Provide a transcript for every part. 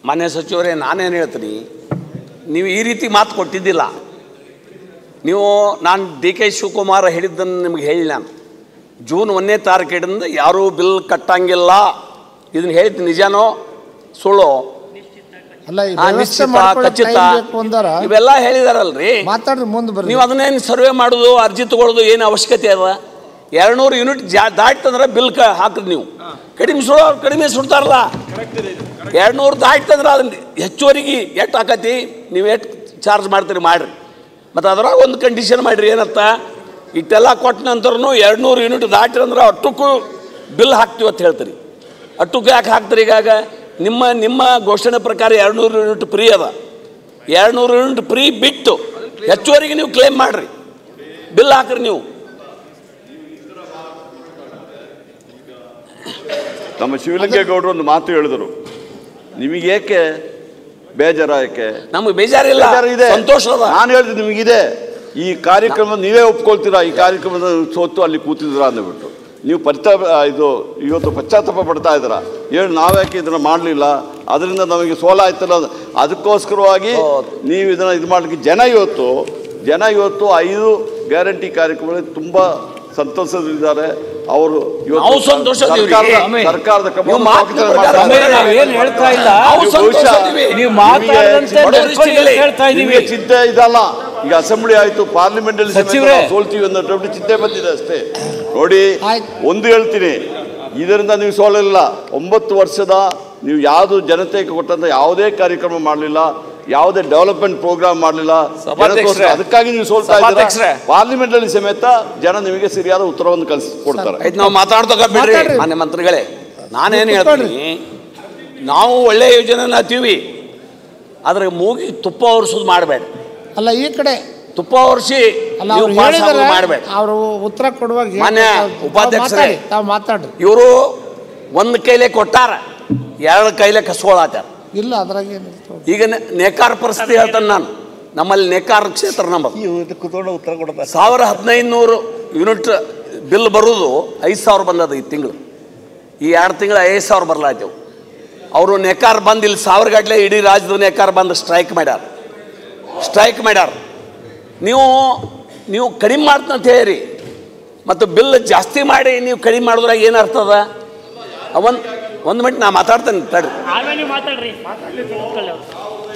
ಮಾನ್ಯ ಸಚಿವರೇ ನಾನೇನು ಹೇಳ್ತೀನಿ ನೀವು ಈ ರೀತಿ ಮಾತು ಕೊಟ್ಟಿದ್ದಿಲ್ಲ ನೀವು ನಾನು ಡಿ ಕೆ ಶಿವಕುಮಾರ್ ಹೇಳಿದ್ದನ್ನು ನಿಮ್ಗೆ ಹೇಳಿ ನಾನು ಜೂನ್ ಒಂದನೇ ತಾರೀಕಿನಿಂದ ಯಾರೂ ಬಿಲ್ ಕಟ್ಟಂಗಿಲ್ಲ ಇದನ್ನ ಹೇಳಿದ್ದು ನಿಜಾನೋ ಸುಳ್ಳು ಅಲ್ಲ ಈ ಆ, ವ್ಯವಸ್ಥೆ ನಿಶ್ಚಿತ ಮಾಡ್ಕೊಳಕ್ ಖಚಿತ time ಬೇಕು ಅಂದಾರ ಇವೆಲ್ಲ ಹೇಳಿದಾರಲ್ರಿ ಮಾತಾಡ್ರಿ ಮುಂದೆ ಬರ್ರಿ ನೀವು ಅದನ್ನೇನು ಸರ್ವೆ ಮಾಡೋದು ಅರ್ಜಿ ತಗೊಳ್ಳೋದು ಏನು ಅವಶ್ಯಕತೆ ಅದ ಎರಡುನೂರು ಯೂನಿಟ್ ಜಾ ದಾಟ್ತಂದ್ರೆ ಬಿಲ್ ಕ ಹಾಕ್ರಿ ನೀವು ಕಡಿಮೆ ಸುಡೋ ಕಡಿಮೆ ಸುಡ್ತಾರಲ್ಲ ಎರಡುನೂರು ದಾಟ್ತಂದ್ರೆ ಅದನ್ನ ಹೆಚ್ಚುವರಿಗೆ ಎಷ್ಟು ಹಾಕತಿ ನೀವು ಎಷ್ಟು ಚಾರ್ಜ್ ಮಾಡ್ತೀರಿ ಮಾಡಿರಿ ಮತ್ತು ಅದ್ರಾಗ ಒಂದು ಕಂಡೀಷನ್ ಮಾಡಿರಿ ಏನತ್ತ ಇಷ್ಟೆಲ್ಲ ಕೊಟ್ಟ ನಂತರನು ಎರಡುನೂರು ಯೂನಿಟ್ ದಾಟಿರಂದ್ರೆ ಅಷ್ಟಕ್ಕೂ ಬಿಲ್ ಹಾಕ್ತೀವಿ ಅಂತ ಹೇಳ್ತೀರಿ ಅಷ್ಟಕ್ಕೂ ಯಾಕೆ ಹಾಕ್ತೀರಿ ಈಗಾಗ ನಿಮ್ಮ ನಿಮ್ಮ ಘೋಷಣೆ ಪ್ರಕಾರ ಎರಡುನೂರು ಯೂನಿಟ್ ಫ್ರೀ ಅದ ಎರಡುನೂರು ಯೂನಿಟ್ ಫ್ರೀ ಬಿಟ್ಟು ಹೆಚ್ಚುವರಿಗೆ ನೀವು ಕ್ಲೇಮ್ ಮಾಡಿರಿ ಬಿಲ್ ಹಾಕ್ರಿ ನೀವು ನಮ್ಮ ಶಿವಲಿಂಗೇಗೌಡರು ಒಂದು ಮಾತು ಹೇಳಿದರು ನಿಮಗೆ ಏಕೆ ಬೇಜಾರ ಏಕೆ ನಮಗೆ ಬೇಜಾರಿಲ್ಲ ಬೇಜಾರು ಇದೆ ಸಂತೋಷ ಅದ ನಾನು ಹೇಳಿದೆ ನಿಮಗಿದೆ ಈ ಕಾರ್ಯಕ್ರಮ ನೀವೇ ಒಪ್ಕೊಳ್ತೀರಾ ಈ ಕಾರ್ಯಕ್ರಮದ ಸೋತು ಅಲ್ಲಿ ಕೂತಿದ್ದೀರಾ ಅಂದ್ಬಿಟ್ಟು ನೀವು ಪರಿತಾಪ ಇದು ಇವತ್ತು ಪಶ್ಚಾತ್ತಾಪ ಪಡ್ತಾ ಇದ್ದೀರಾ ಹೇಳಿ ನಾವ್ಯಾಕೆ ಇದನ್ನ ಮಾಡಲಿಲ್ಲ ಅದರಿಂದ ನಮಗೆ ಸೋಲಾಯ್ತಲ್ಲ ಅದು- ಅದಕ್ಕೋಸ್ಕರವಾಗಿ ನೀವು ಇದನ್ನ ಇದು ಮಾಡಲಿಕ್ಕೆ ಜನ ಇವತ್ತು ಜನ ಇವತ್ತು ಐದು ಗ್ಯಾರಂಟಿ ಕಾರ್ಯಕ್ರಮಗಳಲ್ಲಿ ತುಂಬಾ ಸಂತೋಷದಲ್ಲಿದ್ದಾರೆ ಅವರು ನಾವು ಸಂತೋಷದಿವ್ರಿ. ಸರ್ಕಾರದ ಆಮೇಲೆ ಸರ್ಕಾರದ ಕ್ರಮ ನೀವು ಮಾತಿನ ಪ್ರಕಾರ ಮಾಡ್ತಾರೆ. ಆಮೇಲೆ ನಾವೇನ್ ಹೇಳ್ತಾ ಇಲ್ಲ ನಾವು ನೀವು ಸಂತೋಷ ಬಹುಶಃ ಇದೀವಿ. ನೀವು ನಿಮಗೆ ಮಾತಾಡದಂತೆ ಬಡ ನಡ್ಕೊಂಡು ಹೇಳ್ತಾ ಇದೀವಿ ನಿಮಗೆ ಚಿಂತೆ ಇದಲ್ಲ ಈಗ ಅಸೆಂಬ್ಲಿ ಆಯ್ತು ಪಾರ್ಲಿಮೆಂಟ್ ಅಲ್ಲಿ ಸಮೇತ ಸಚಿವರೇ. ನಾವು ಸೋಲ್ತೀವಿ ಅನ್ನೋ ದೊಡ್ಡ ಚಿಂತೆ ಬಂದಿದೆ ಅಷ್ಟೇ ನೋಡಿ ಆಯ್ತು. ಒಂದು ಹೇಳ್ತೀನಿ ಇದರಿಂದ ನೀವು ಸೋಲಿಲ್ಲ ಒಂಬತ್ತು ವರ್ಷದ ನೀವು ಯಾವುದು ಜನತೆಗೆ ಕೊಟ್ಟಂತ ಯಾವುದೇ ಕಾರ್ಯಕ್ರಮ ಮಾಡಲಿಲ್ಲ ಯಾವುದೇ ಡೆವಲಪ್ಮೆಂಟ್ ಪ್ರೋಗ್ರಾಮ್ ಮಾಡಲಿಲ್ಲ ಸಭಾಧ್ಯಕ್ಷರೇ. ಅದಕ್ಕಾಗಿ ನೀವು ಸೋಲ್ತಾ ಇದ್ದೀರಾ ಸಭಾಧ್ಯಕ್ಷರೇ. ಪಾರ್ಲಿಮೆಂಟ್ ಅಲ್ಲಿ ಸಮೇತ ಜನ ನಿಮಗೆ ಸರಿಯಾದ ಉತ್ತರವನ್ನು ಕಲಿಸಿ ಕೊಡ್ತಾರೆ ಆಯ್ತು ನಾವು ಮಾತಾಡ್ತಕ್ಕ ಬಿಡ್ರಿ ಮಾತಾಡ್ರಿ. ಮಾನ್ಯ ಮಂತ್ರಿಗಳೇ ನಾನೇನು ಕೂತ್ಕೊಳ್ರಿ. ಹೇಳ್ತೀನಿ ನಾವು ಒಳ್ಳೆ ಯೋಜನೆ ಹತ್ತೀವಿ ಆದ್ರೆ ಮೂಗಿ ತುಪ್ಪ ಒರೆಸೋದು ಮಾಡಬೇಡ ಅಲ್ಲ ಈ ಕಡೆ ತುಪ್ಪ ಒರೆಸಿ ಅಲ್ಲ ನೀವು ಅವ್ರು ಪಾಸ್ ಹೇಳಿದಾರೆ ಮಾಡಬೇಡ ಅವರು ಉತ್ತರ ಕೊಡುವಾಗ ಹೇಳ್ತಾರೆ. ಮಾನ್ಯ ತಾವು- ತಾವು ಉಪಾಧ್ಯಕ್ಷರೇ. ಮಾತಾಡಿ, ತಾವು ಮಾತಾಡ್ರಿ ಇವರು ಒಂದು ಕೈಲೇ ಕೊಟ್ಟಾರ ಎರಡು ಕೈಲೇ ಕಸ್ಕೊಳತ್ತಾರ ಇಲ್ಲ ಅದ್ರಾಗ ಏನಿತ್ತು ಈಗ ನೆ- ನೇಕಾರ ಪರಿಸ್ಥಿತಿ ಹೇಳ್ತಾನೆ ನಾನು ನಮ್ಮಲ್ಲಿ ನೇಕಾರ ಕ್ಷೇತ್ರ ನಮ್ಮದು ಕೂತ್ಕೊಂಡು ಉತ್ತರ ಕೊಡ್ತಾರೆ ಸಾವಿರ ಹದಿನೈದು ನೂರು ಯೂನಿಟ್ ಬಿಲ್ ಬರೋದು ಐದು ಸಾವಿರ ಬಂದದ ಈ ತಿಂಗಳು ಈ ಎರಡು ತಿಂಗಳು ಐದು ಸಾವಿರ ಬರ್ಲಾಯ್ತೇವು ಅವರು ನೆಕಾರ ಬಂದು ಇಲ್ಲಿ ಸಾವಿರ ಗಟ್ಟಲೆ ಇಡೀ ರಾಜ್ಯದ ನೆಕಾರ ಬಂದು ಸ್ಟ್ರೈಕ್ ಮಾಡ್ಯಾರ ಸ್ಟ್ರೈಕ್ ಮಾಡ್ಯಾರ ನೀವು ನೀವು ಕಡಿಮೆ ಮಾಡ್ತಂತ ಹೇಳಿರಿ ಮತ್ತು ಬಿಲ್ ಜಾಸ್ತಿ ಮಾಡಿ ನೀವು ಕಡಿಮೆ ಮಾಡಿದ್ರಾಗ ಏನು ಅರ್ಥ ಅದ ಒಂದು ಒಂದು ಮಿನಿಟ್ ನಾ ಮಾತಾಡ್ತೇನೆ ತಡ್ರಿ ಆಮೇಲೆ ಮಾತಾಡ್ರಿ ಕೂತ್ಕೊಳ್ಳಿ ಅವ್ರು.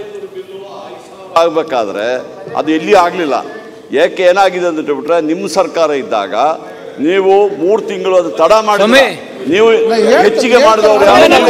ಆಗಬೇಕಾದ್ರೆ ಅದು ಎಲ್ಲಿ ಆಗಲಿಲ್ಲ ಏಕೆ ಏನಾಗಿದೆ ಅಂತ ಬಿಟ್ರೆ ನಿಮ್ಮ ಸರ್ಕಾರ ಇದ್ದಾಗ ನೀವು ಮೂರು ತಿಂಗಳು ಅದು ತಡ ಮಾಡಿ ಸ್ವಾಮಿ. ನೀವು ಹೇಳ್ತಾ- ಹೆಚ್ಚಿಗೆ ಮಾಡಿದವರು ಹೇಳ್ತಾ- ಯಾರು?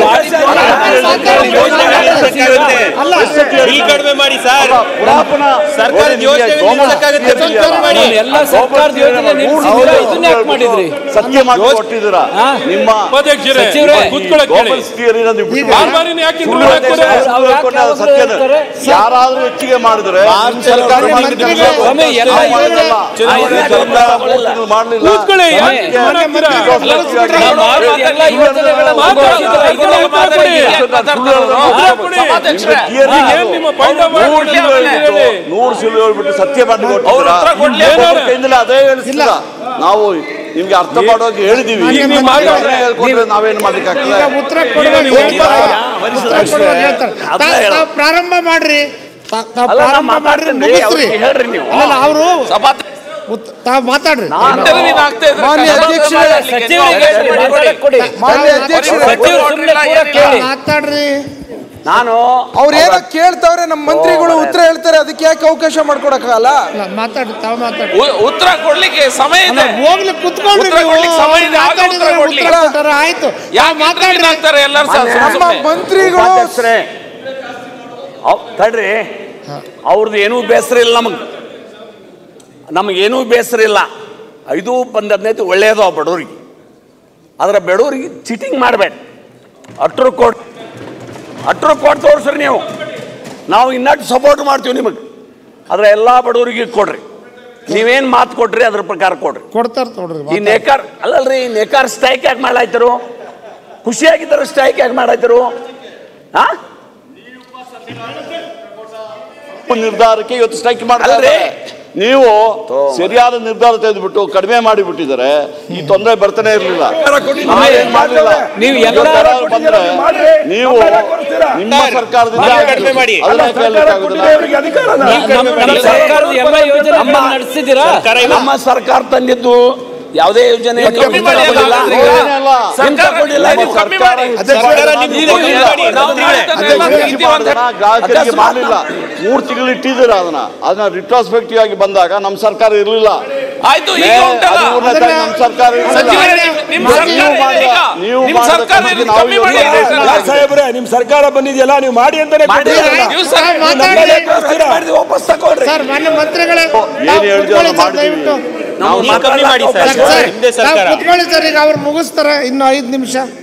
ಅಲ್ಲ ಬಿಲ್ ಕಡಿಮೆ ಮಾಡಿ ಸರ್ ಪುರಾತನ ಸರ್ಕಾರದ ನೋಡಿ, ಯೋಜನೆ ನಿಮಗೆ ಗೋಮ- ನಿಲ್ಲಿಸಕ್ಕಾಗತ್ತೆ, ಬಿಲ್ ಕಡಿಮೆ ಮಾಡಿ. ಎಲ್ಲ ಸರ್ಕಾರದ ಯೋಜನೆ ನಿಲ್ಸಿದ್ದೀರಾ, ಇದನ್ನ ಯಾಕೆ ಮಾಡಿದ್ರಿ? ಸತ್ಯ ಮಾಡಿ ಕೊಟ್ಟಿದ್ದೀರಾ ಹಾ? ನಿಮ್ಮ ಉಪಾಧ್ಯಕ್ಷರೇ, ಸಚಿವರೇ, ಕೂತ್ಕೊಳ್ಳೋಕೆ ಹೇಳಿ. ಗೋಪಾಲ್ ಸ್ಥಿತಿಯನ್ನ ನೀವು ಬಿಟ್ಟು ಈಗ- ಬಿಡಿ. ಬಾರ್ಬಾರಿನ ಯಾಕೆ ಸುಳ್ಳು ಇಂಟ್ರೂವ್ ಉದ್ದೇಶ ಹಾಕ್ತಾರೆ? ಅವ್ರು ಯಾಕೆ ಹೇಳ್ಕೊಂಡು ಯಾವಾಗ್ಲೂ ಸತ್ಯನ ಹೇಳ್ತಾರೆ? ಯಾರಾದ್ರೂ ಹೆಚ್ಚಿಗೆ ಮಾಡಿದ್ರೆ ನಿಮ್ಮ ಸರ್ಕಾರ ಮಾನ್ಯ ಮಾಡಿದ್ರೆ ಮಂತ್ರಿಗಳೇ, ಸ್ವಾಮಿ, ಎಲ್ಲ ನಾವು ಮಾಡಿದ್ದಲ್ಲ. ಚುನಾವಣೆ ಈ ಸರ್ಕಾರ ಮೂರು ತಿಂಗಳು ಮಾಡ್ಲಿಲ್ಲ. ಕೂತ್ಕೊಳ್ಳಿ, ಯಾಕೆ ಅದಕ್ಕೆ ಮಾತಾಡ್ತೀರಾ? ಅದಕ್ಕೋಸ್ಕರ ನಾವು ಮಾಡಿದ ಎಲ್ಲ ಯೋಜನೆಗಳನ್ನ ಮಾತಾಡ್ತಿದ್ದಾರೆ, ಇದನ್ನ ಮಾತಾಡಿ. ಸಭಾಧ್ಯಕ್ಷರೇ, ಏನ್ ನಿಮ್ಮ point of view ನೂರು ಸಿಲು ಹೇಳಿ. ಹೇಳ್ಬಿಟ್ಟು ನೂರು ಸಿಲು ಹೇಳ್ಬಿಟ್ಟು ಸತ್ಯ ಮಾಡಿ ಅವ್ರ ಹತ್ರ ಕೊಡ್ಲಿ. ಕೈಯಿಂದಲೇ ಅದೇ ಹೇಳಿಸ್ತಿಲ್ಲ ನಾವು ನಿಮ್ಗೆ ಅರ್ಥ ಮಾಡೋಕೆ ಹೇಳಿದೀವಿ ಈಗ ನೀವು ಮಾತಾಡಿ. ಅದನ್ನೇ ಹೇಳ್ಕೊಟ್ರೆ ನಾವೇನು ಈಗ ಮಾಡ್ಲಿಕ್ಕಾಗ್ತದೆ ಉತ್ತರ ಕೊಡುವಾಗ ನೀವು ಹೇಳ್ತಾರೆ. ವರಿಷ್ಠ ಉತ್ತರ ಕೊಡುವಾಗ ಹೇಳ್ತಾರೆ. ಅದನ್ನ ತಾವು- ಹೇಳು. ತಾವು ಪ್ರಾರಂಭ ಮಾಡ್ರಿ ತಾ- ತಾವು ಅಲ್ಲ, ನಾ ಪ್ರಾರಂಭ ಮಾಡ್ರಿ ಮಾತಾಡ್ತೇನೆ ರೀ, ಮುಗಿಸ್ರಿ ಅವ್ರಿಗೆ ಹೇಳ್ರಿ ನೀವು. ಅಲ್ಲ ಅವರು ಸಭಾಧ್ಯಕ್ಷ ತಾವು ಮಾತಾಡ್ರಿ ಮಾನ್ಯ ಅಧ್ಯಕ್ಷರೇ, ಸಚಿವರಿಗೆ ಮಾತಾಡಕ್ ಕೊಡಿ. ಮಾನ್ಯ ಅಧ್ಯಕ್ಷರೇ, ಸಚಿವರು ಸುಮ್ನೆ ಕೂರಕ್ ಹೇಳಿ. ಮಾತಾಡ್ರಿ ನಾನು ಅವ್ರು ಏನೋ ಕೇಳ್ತಾವ್ರೆ ನಮ್ಮ ಮಂತ್ರಿಗಳು ಉತ್ತರ ಹೇಳ್ತಾರೆ ಅದಕ್ಕೆ ಯಾಕೆ ಅವಕಾಶ ಮಾಡ್ಕೊಡಕ್ಕಾಗಲ್ಲ ಅಲ್ಲ, ಮಾತಾಡ್ರಿ ತಾವು ಮಾತಾಡ್ರಿ ಉ- ಉತ್ತರ ಕೊಡ್ಲಿಕ್ಕೆ ಸಮಯ ಅಲ್ಲ, ಇದೆ ಹೋಗ್ಲಿ ಕುತ್ಕೊಳ್ರಿ ಉತ್ತರ ನೀವು ಕೊಡ್ಲಿಕ್ಕೆ ಸಮಯ ಇದೆ, ಆಗ ಮಾತಾಡಿದ್ರೆ ಉತ್ತರ ಕೊಡ್ಲಿ. ಉತ್ತರ ಕೊಟ್ಟಾರ, ಆಯ್ತು ಯಾಕೆ ಮಾತಾಡ್ರಿ ಆಗ್ತಾರೆ ಎಲ್ಲರೂ ಸಹ ಸುಮ್ ನಮ್ಮ ಸುಮ್ನೆ? ಮಂತ್ರಿಗಳು ಉಪಾಧ್ಯಕ್ಷರೇ ಅವ್- ತಡ್ರಿ ಅವ್ರದ್ದು ಏನೂ ಬೇಸರ ಇಲ್ಲ ನಮಗೆ ನಮಗೇನೂ ಬೇಸರ ಇಲ್ಲ ಐದು ಬಂದದ್ನೈತಿ ಒಳ್ಳೆಯದು ಆ ಬಡವರಿಗೆ ಆದ್ರೆ ಬಡವರಿಗೆ ಚೀಟಿಂಗ್ ಮಾಡಬೇಡ ಅಟ್ರು ಕೋಟ್ ಅಟ್ರು ಕೋಟ್ ತೋರಿಸ್ರಿ ನೀವು ನಾವು ಇನ್ನಷ್ಟು ಸಪೋರ್ಟ್ ಮಾಡ್ತೀವಿ ನಿಮಗೆ ಆದ್ರೆ ಎಲ್ಲ ಬಡವರಿಗೆ ಕೊಡ್ರಿ ನೀವೇನು ಮಾತು ಕೊಟ್ರಿ ಅದ್ರ ಪ್ರಕಾರ ಕೊಡ್ರಿ ಕೊಡ್ತಾರ ನೋಡ್ರಿ ಈ ನೇಕಾರ್ ಅಲ್ಲಲ್ರಿ ಈ ನೇಕಾರ್ ಸ್ಟ್ರೈಕ್ ಯಾಕೆ ಮಾಡ್ಲಾಯ್ತರು ಖುಷಿಯಾಗಿದ್ದರು ಸ್ಟ್ರೈಕ್ ಯಾಕೆ ಮಾಡಾಯ್ತರು ಹಾ ನಿರ್ಧಾರಕ್ಕೆ ಇವತ್ತು ಸ್ಟ್ರೈಕ್ ಅಲ್ರಿ ಮಾಡ್ತಾರೆ ನೀವು ಸರಿಯಾದ ನಿರ್ಧಾರ ತೆಗೆದುಬಿಟ್ಟು ಕಡಿಮೆ ಮಾಡಿಬಿಟ್ಟಿದ್ದಾರೆ ಈ ತೊಂದರೆ ಬರ್ತಾನೆ ಇರಲಿಲ್ಲ ಏನ್ ಮಾಡಲಿಲ್ಲ ನೀವು ಎಲ್ಲ ಇವತ್ತು ಬಂದ್ರೆ ನೀವು ನಿಮ್ಮ ಸರ್ಕಾರದಿಂದ ನೀವು ಕಡಿಮೆ ಮಾಡಿ. ಅದನ್ನ ಕೇಳಲಿಕ್ಕಾಗುದಿಲ್ಲ ನಮ್ಮ ನಮ್ಮ ಸರ್ಕಾರದ ಎಲ್ಲ ಯೋಜನೆ ನಡೆಸಿದ್ದೀರಾ ನಮ್ಮ ಸರ್ಕಾರ ತಂದಿದ್ದು ಯಾವುದೇ ಯೋಜನೆ ನೀವು ಕಮ್ಮಿ ಮಾಡಿ ಅಲ್ಲ, ತಗೊಂಡಿಲ್ಲ. ಈಗ ಏನಿಲ್ಲ. ಸರ್ಕಾರ ಕೊಡ್ಲಿಲ್ಲ, ನಮ್ಮ ನೀವು ಕಮ್ಮಿ ಸರ್ಕಾರ ಮಾಡಿ. ಸರ್ಕಾರ ನೀವು ನೀವು ಕಮ್ಮಿ ಮಾಡಿ. ನಾವು ಮಾಡಿದ್ದನ್ನೆಲ್ಲ ಅದೇ ನೀತಿ ಮಾಡಿದ ಅಂತ- ಗ್ರಾಹಕರಿಗೆ ಅಕಸ್ಮಾತ್ ಮಾಡಲಿಲ್ಲ ಮೂರು ತಿಂಗಳು ಇಟ್ಟಿದ್ದೀರ ಅದನ್ನ ಅದನ್ನ ರಿಟ್ರಾಸ್ಪೆಕ್ಟಿವ್ ಆಗಿ ಬಂದಾಗ ನಮ್ಮ ಸರ್ಕಾರ ಇರಲಿಲ್ಲ ಆಯ್ತು ಈಗ ಉಂಟಲ್ಲ ನಮ್ಮ ಸರ್ಕಾರ ಇರ್ಲಿಲ್ಲ. ಸಚಿವರೇ ನಿಮ್- ನಿಮ್ ನೀವು ಸರ್ಕಾರ ಮಾಡಿದ- ಈಗ ನೀವು ನಿಮ್ ಮಾಡಿದ ಸರ್ಕಾರ ಕಮಿಟಿ ಇದು ನಾವು ಕಮ್ಮಿ ಮಾಡಿ ಇವತ್ತು ಹೇಳ್ತಾರೆ. ಮಾಡಿದ್ದೇವೆ. ಸಾಹೇಬ್ರೆ ನಿಮ್ ಸರ್ಕಾರ ಬಂದಿದೆಯಲ್ಲ ನೀವು ಮಾಡಿ ಅಂತಾನೆ ಕೊಟ್ಟಿದ್ದೀರಲ್ಲ. ನೀವು ಸರ್ ನಮ್ಮಲ್ಲೇ ಕಳಿಸ್ತೀರಾ? ಮಾಡಿದ್ದು ವಾಪಸ್ ತಗೊಳ್ರಿ ಸರ್ ಮಾನ್ಯ ಮಂತ್ರಿಗಳೇ ಏನ್ ಹೇಳಿದ್ರು ಕುತ್ಕೊಳ್ಳಿ ಸರ್ ಮಾಡಿದ್ದೀವಿ. ದಯವಿಟ್ಟು ನಾವು ಕಮ್ಮಿ ಮಾಡಿ ಸರ್. ಸರ್, ನಾವು ಕುತ್ಕೊಳ್ಳಿ ಸರ್ ಈಗ ಅವ್ರು ಮುಗಿಸ್ತಾರೆ ಇನ್ನು ಐದು ನಿಮಿಷ